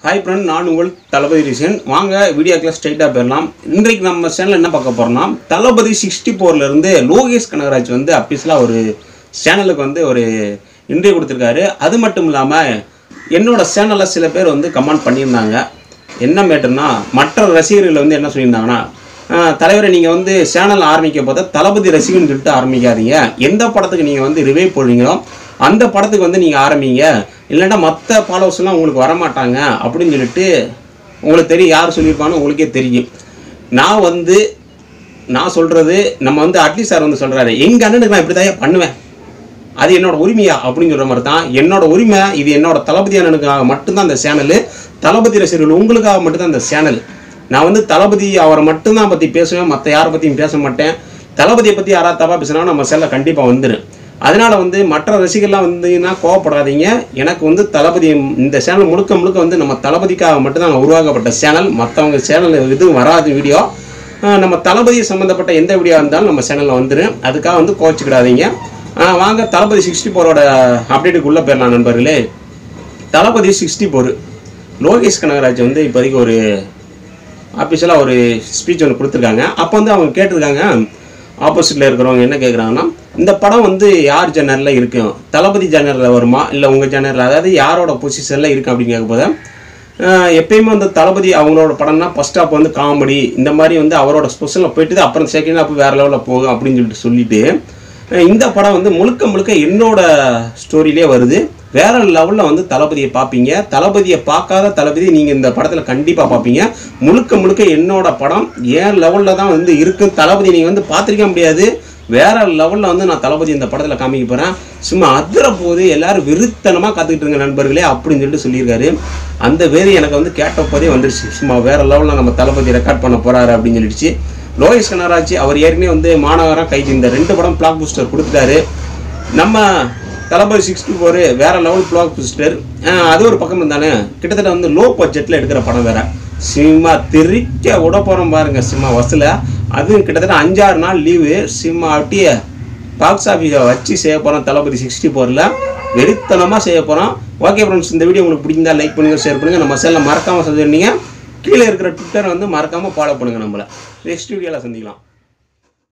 hi friend நான் உங்கள் தளபதி ரிசன் வாங்க வீடியோக்கில் ஸ்ட்ரைட்டாக போயிடலாம் இன்றைக்கு நம்ம சேனலில் என்ன பார்க்க போகிறோம்னா தளபதி சிக்ஸ்டி இருந்து லோகேஷ் கனகராஜ் வந்து அஃபீஷியலாக ஒரு சேனலுக்கு வந்து ஒரு இன்டர்வியூ கொடுத்துருக்காரு அது மட்டும் இல்லாமல் என்னோட சேனலில் சில பேர் வந்து கமெண்ட் பண்ணியிருந்தாங்க என்ன மேட்டர்னா மற்ற ரசிகர்கள் வந்து என்ன சொல்லியிருந்தாங்கன்னா "ஆஹ், தலைவரை நீங்கள் வந்து சேனல் ஆரம்பிக்க போத தளபதி ரசிகன்னு சொல்லிட்டு ஆரம்பிக்காதீங்க எந்த படத்துக்கு நீங்கள் வந்து ரிவே போடுறீங்களோ அந்த படத்துக்கு வந்து நீங்கள் ஆரம்பிங்க இல்லைன்னா மற்ற ஃபாலோவர்ஸ்லாம் உங்களுக்கு வரமாட்டாங்க அப்படின்னு சொல்லிட்டு உங்களுக்கு தெரியும் யார் சொல்லியிருப்பான்னு உங்களுக்கே தெரியும் நான் வந்து நான் சொல்கிறது நம்ம வந்து அட்லீஸ்ட் சார் வந்து சொல்கிறாரு எங்கள் அண்ணனுக்கு நான் இப்படி தான் பண்ணுவேன் அது என்னோட உரிமையா அப்படின்னு சொல்ற மாதிரி தான் என்னோட உரிமை இது என்னோட தளபதி அண்ணனுக்காக மட்டும்தான் அந்த சேனல் தளபதி ரசிகர்கள் உங்களுக்காக மட்டும்தான் அந்த சேனல் நான் வந்து தளபதி அவரை மட்டும்தான் பற்றி பேசுவேன் மற்ற யாரை பற்றியும் பேச மாட்டேன் தளபதியை பற்றி யாராவது தப்பாக பேசினா நம்ம செல்ல கண்டிப்பாக வந்துடும் அதனால வந்து மற்ற ரசிகர்லாம் வந்தீங்கன்னா கோவப்படாதீங்க எனக்கு வந்து தளபதி இந்த சேனல் முழுக்க முழுக்க வந்து நம்ம தளபதிக்காக மட்டும்தான் உருவாக்கப்பட்ட சேனல் மற்றவங்க சேனல் எதுவும் வராத வீடியோ ஆஹ் நம்ம தளபதி சம்மந்தப்பட்ட எந்த வீடியோ இருந்தாலும் நம்ம சேனலில் வந்துடும் அதுக்காக வந்து கோச்சிக்கிடாதீங்க ஆஹ் வாங்க தளபதி சிக்ஸ்டி ஃபோரோட அப்டேட்டுக்குள்ளே போயிடலாம் நண்பர்களே தளபதி சிக்ஸ்டி ஃபோர் லோகேஷ் கனகராஜ் வந்து இப்போதைக்கு ஒரு ஆஃபீஷியலாக ஒரு ஸ்பீச் ஒன்று கொடுத்துருக்காங்க அப்போ வந்து அவங்க கேட்டிருக்காங்க ஆப்போசிட்டில் இருக்கிறவங்க என்ன கேட்குறாங்கன்னா இந்த படம் வந்து யார் ஜேனரில் இருக்கும் தளபதி ஜேனரில் வருமா இல்லை உங்கள் ஜேனரில் அதாவது யாரோட பொசிஷனில் இருக்கும் அப்படின்னு கேட்க போது ஆஹ் எப்பயுமே வந்து தளபதி அவங்களோட படம்னா ஃபர்ஸ்ட் ஹாப் வந்து காமெடி இந்த மாதிரி வந்து அவரோட ஸ்பெஷலில் போயிட்டு அப்புறம் செகண்ட் ஹாப் வேறு லெவலில் போகும் அப்படின்னு சொல்லிட்டு சொல்லிட்டு அஹ் இந்த படம் வந்து முழுக்க முழுக்க என்னோட ஸ்டோரியிலே வருது வேற லெவலில் வந்து தளபதியை பார்ப்பீங்க தளபதியை பார்க்காத தளபதி நீங்கள் இந்த படத்தில் கண்டிப்பாக பார்ப்பீங்க முழுக்க முழுக்க என்னோட படம் ஏன் லெவலில் தான் வந்து இருக்கு தளபதி நீங்கள் வந்து பார்த்துருக்க முடியாது வேற லெவலில் வந்து நான் தளபதி இந்த படத்தில் காமிக்க போகிறேன் சும்மா அதிர போது எல்லாரும் விருத்தனமாக காத்துக்கிட்டு இருங்க நண்பர்களே அப்படின்னு சொல்லிட்டு சொல்லியிருக்காரு அந்த வேறு எனக்கு வந்து கேட்ட போதே வந்துருச்சு சும்மா வேற லெவலில் நம்ம தளபதி ரெக்கார்ட் பண்ண போகிறாரு அப்படின்னு சொல்லிடுச்சு லோகேஷ் கனகராஜ் அவர் ஏற்கனவே வந்து மாநகரம் கைது இந்த ரெண்டு படம் பிளாக் பூஸ்டர் கொடுத்துட்டாரு நம்ம தளபதி சிக்ஸ்டி ஃபோர் வேற லெவல் பிளாக் பூஸ்டர் அது ஒரு பக்கம் இருந்தானே கிட்டத்தட்ட வந்து லோ பட்ஜெட்டில் எடுக்கிற படம் வேற சினிமா திரிக்க விட போகிறோம் பாருங்க சினிமா வசூல அதுவும் கிட்டத்தட்ட அஞ்சாறு நாள் லீவு சினிமா அப்படியே பாக்ஸ் ஆஃபீஸை வச்சு செய்ய போகிறோம் தளபதி சிக்ஸ்டி ஃபோரில் வெறித்தனமாக செய்ய போகிறோம் ஓகே ஃப்ரெண்ட்ஸ் இந்த வீடியோ உங்களுக்கு பிடிச்சிருந்தா லைக் பண்ணுங்கள் ஷேர் பண்ணுங்கள் நம்ம செல்ல மறக்காமல் சொன்னீங்க கீழே இருக்கிற ட்விட்டர் வந்து மறக்காமல் ஃபாலோ பண்ணுங்கள் நம்மளை நெக்ஸ்ட் வீடியோவில் சந்திக்கலாம்